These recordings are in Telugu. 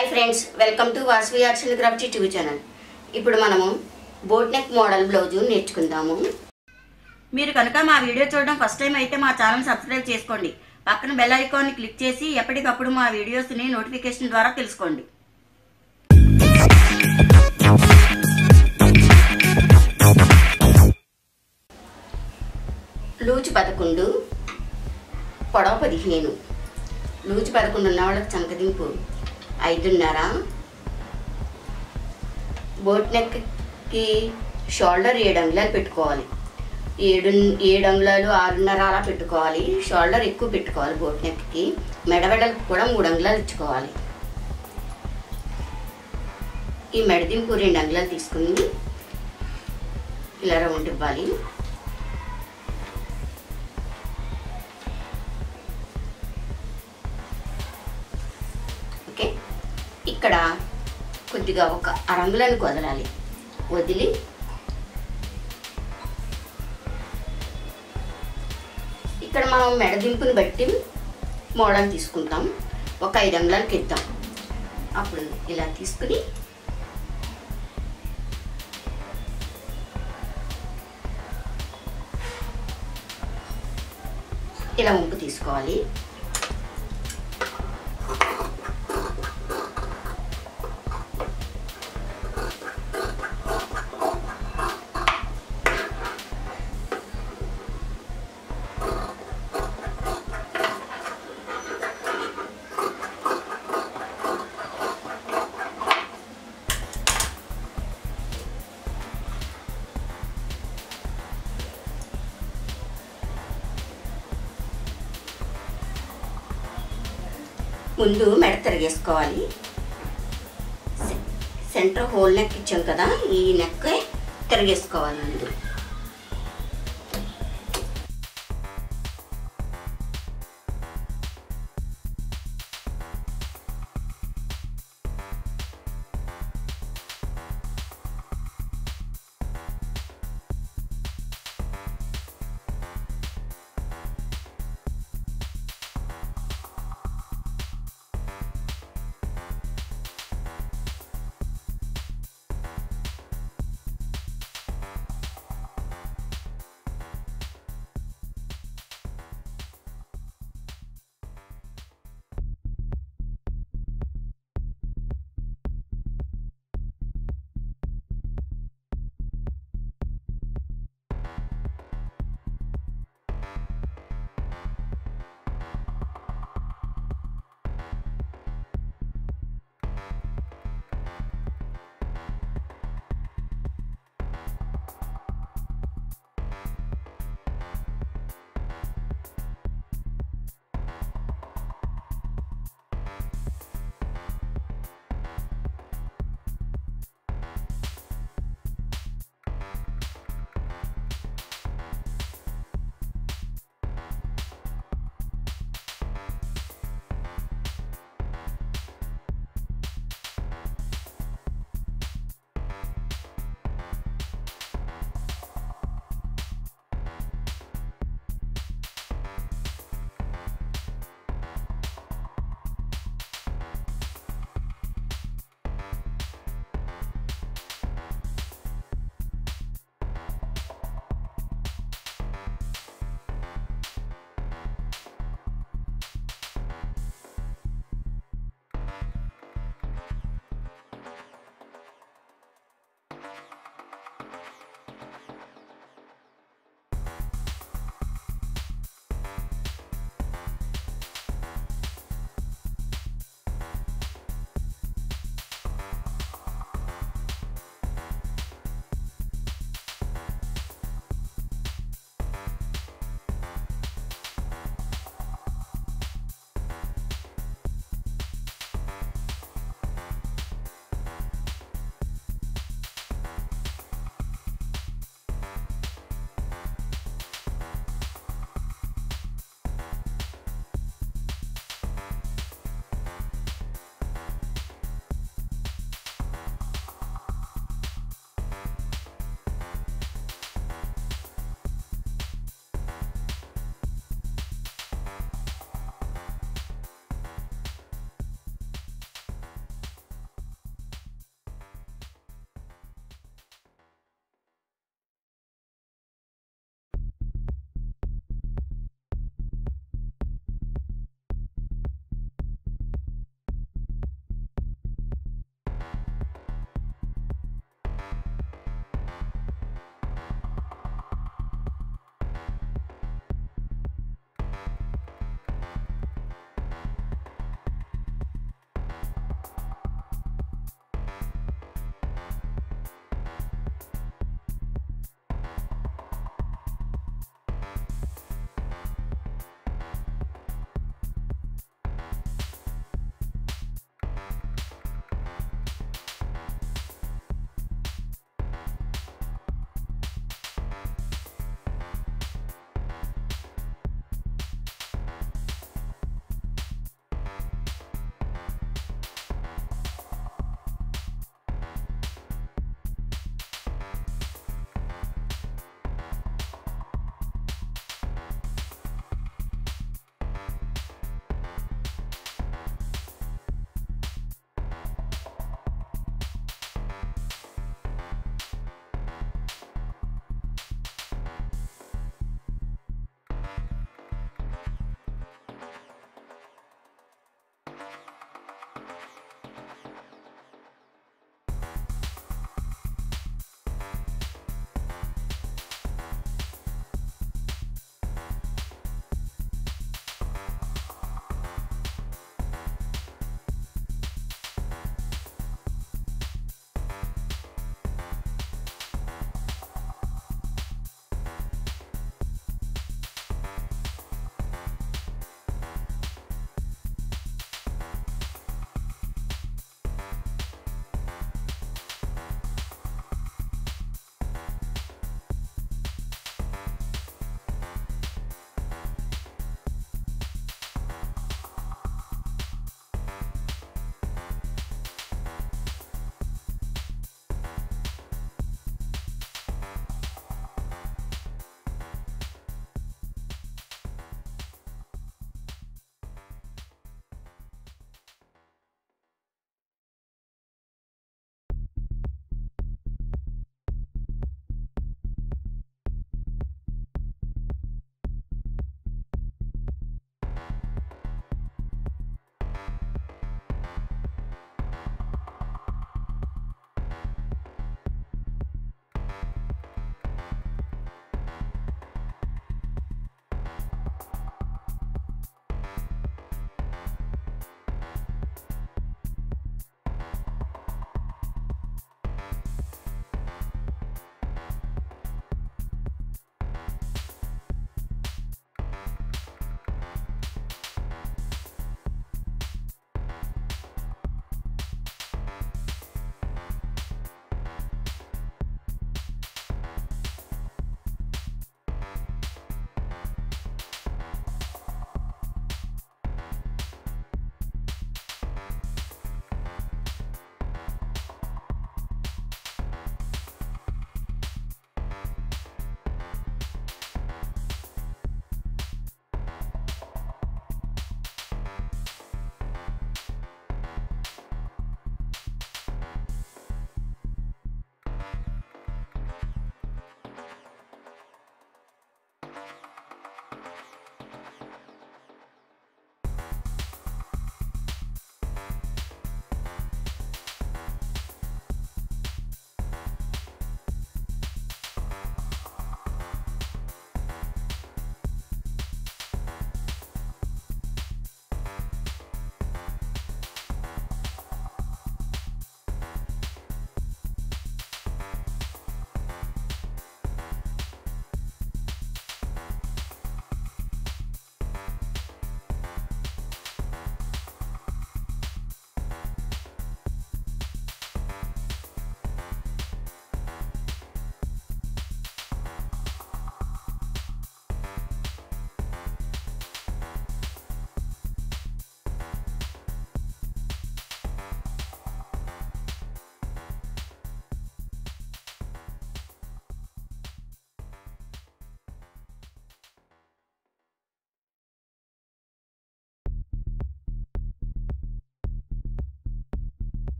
hi friends welcome to Vasavi arts and craft TV channel ఇప్పుడు మనము బోట్ నెక్ మోడల్ బ్లౌజు నేర్చుకుందాము మీరు కనుక మా వీడియో చూడడం ఫస్ట్ టైం అయితే మా ఛానల్ సబ్స్క్రైబ్ చేసుకోండి పక్కన బెల్ ఐకాన్ని క్లిక్ చేసి ఎప్పటికప్పుడు మా వీడియోస్ని నోటిఫికేషన్ ద్వారా తెలుసుకోండి లూజు పదకొండు పొడవ పదిహేను లూజు పదకొండు ఉన్న వాళ్ళకి చంకదింపు ఐదున్నర బోట్ నెక్కి షోల్డర్ ఏడు అంగుళాలు పెట్టుకోవాలి ఏడు ఏడు అంగుళాలు ఆరున్నర అలా పెట్టుకోవాలి షోల్డర్ ఎక్కువ పెట్టుకోవాలి బోట్ నెక్కి మెడవెడలకు కూడా మూడు అంగుళాలు ఇచ్చుకోవాలి ఈ మెడదింపు రెండు అంగుళాలు తీసుకుని ఇలా రౌండ్ ఇవ్వాలి ఓకే ఇక్కడ కొద్దిగా ఒక అరంగులను వదలాలి వదిలి ఇక్కడ మనం మెడదింపుని బట్టి మోడల్ తీసుకుంటాం ఒక ఐదు అంగుళాలకి ఇద్దాం అప్పుడు ఇలా తీసుకుని ఇలా ఉంపు తీసుకోవాలి ముందు మెడ తిరిగేసుకోవాలి సె- సెంటర్ హోల్ నెక్ ఇచ్చాం కదా ఈ నెక్ తిరిగేసుకోవాలి ముందు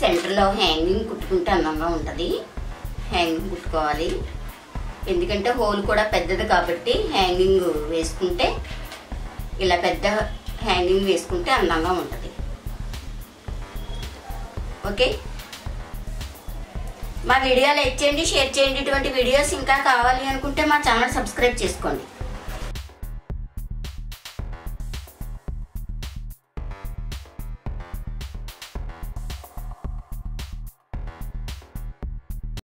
సెంటర్లో హ్యాంగింగ్ కుట్టుకుంటే అందంగా ఉంటుంది హ్యాంగింగ్ కుట్టుకోవాలి ఎందుకంటే హోల్ కూడా పెద్దది కాబట్టి హ్యాంగింగ్ వేసుకుంటే ఇలా పెద్ద హ్యాంగింగ్ వేసుకుంటే అందంగా ఉంటుంది ఓకే మా వీడియో లైక్ చేయండి షేర్ చేయండి ఇటువంటి వీడియోస్ ఇంకా కావాలి అనుకుంటే మా ఛానల్ సబ్స్క్రైబ్ చేసుకోండి